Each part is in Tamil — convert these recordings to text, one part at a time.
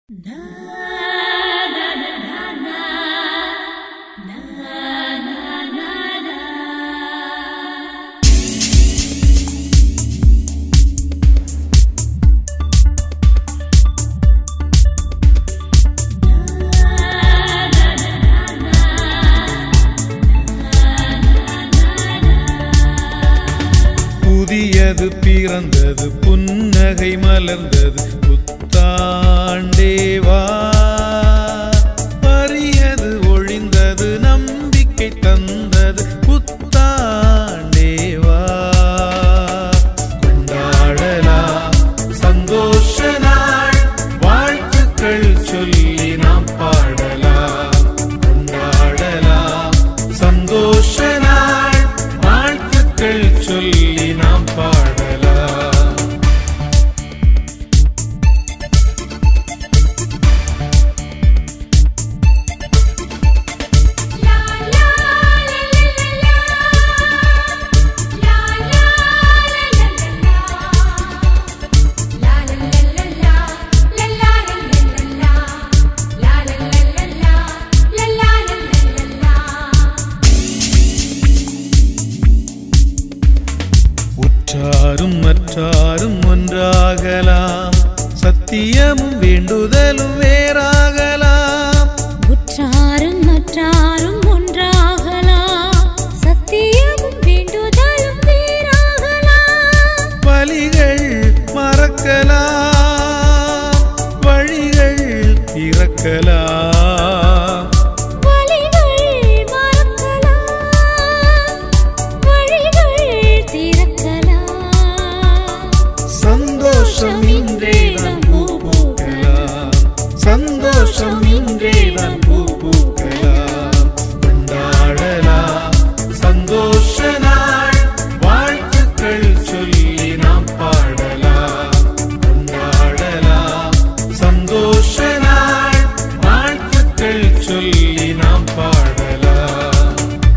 புதியது பிறந்தது புன்னகை மலர்ந்தது புத்தாண்டேவா பரியது ஒழிந்தது நம்பிக்கை தந்தது புத்தாண்டேவா கொண்டாடலாம் சந்தோஷ நாள் வாழ்த்துக்கள் சொல்லி நாம் பாடலாம் கொண்டாடலாம் சந்தோஷ நாள் வாழ்த்துக்கள் சொல்லி நாம் பாடலாம் உற்றாரும் மற்றாரும் ஒன்றாகலாம் சத்தியமும் வேண்டுதலும் வேறாகலாம் உற்றாரும் மற்றாரும் ஒன்றாகலாம் சத்தியமும் வேண்டுதலும் வேறாகலாம் வழிகள் மறக்கலாம் வழிகள் திறக்கலாம் வழிகள் மறக்கலாம் வழிகள் திறக்கலாம் சந்தோஷம் இன்றேதான் பூ பூக்கலாம் சந்தோஷம் இன்றேதான் பூ பூக்கலாம் கொண்டாடலாம் சந்தோஷ நாள் வாழ்த்துக்கள் சொல்லி நாம் பாடலாம் கொண்டாடலாம் சந்தோஷ நாள் வாழ்த்துக்கள் சொல்லி நாம் பாடலாம்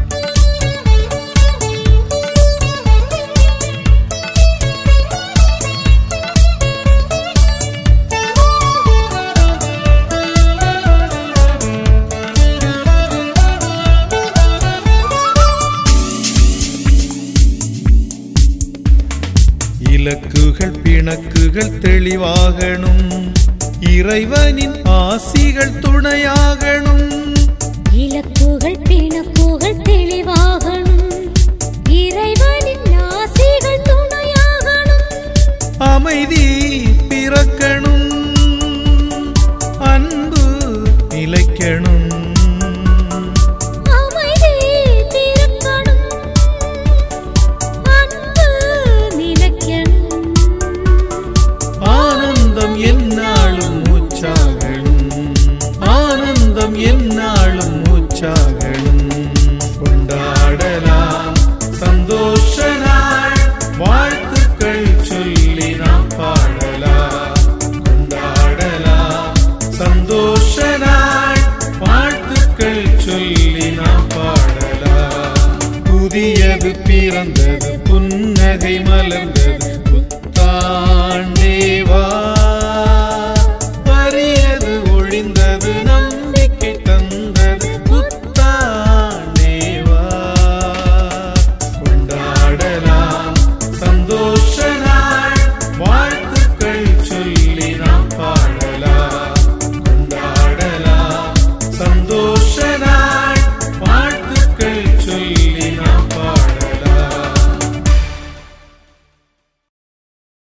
இலக்குகள் பிணக்குகள் தெளிவாகணும் இறைவனின் ஆசிகள் துணையாகணும் இலக்குகள் பிணக்குகள் தெளிவாகணும் இறைவனின் ஆசைகள் துணையாகணும் அமைதி பிறக்கணும் அன்பு நிலைக்கணும் அமைதி பிறக்கணும் அன்பு நிலைக்கணும் ஆனந்தம் எந்நாளும் மூச்சாகணும் ஆனந்தம் எந்நாளும் மூச்சாகணும் கொண்டாடலாம் சந்தோஷ நாள் வாழ்த்துக்கள் சொல்லி நாம் பாடலாம் கொண்டாடலாம் சந்தோஷ நாள் வாழ்த்துக்கள் சொல்லி நாம் பாடலாம் புதியது பிறந்தது புன்னகை மலர்ந்தது புத்தா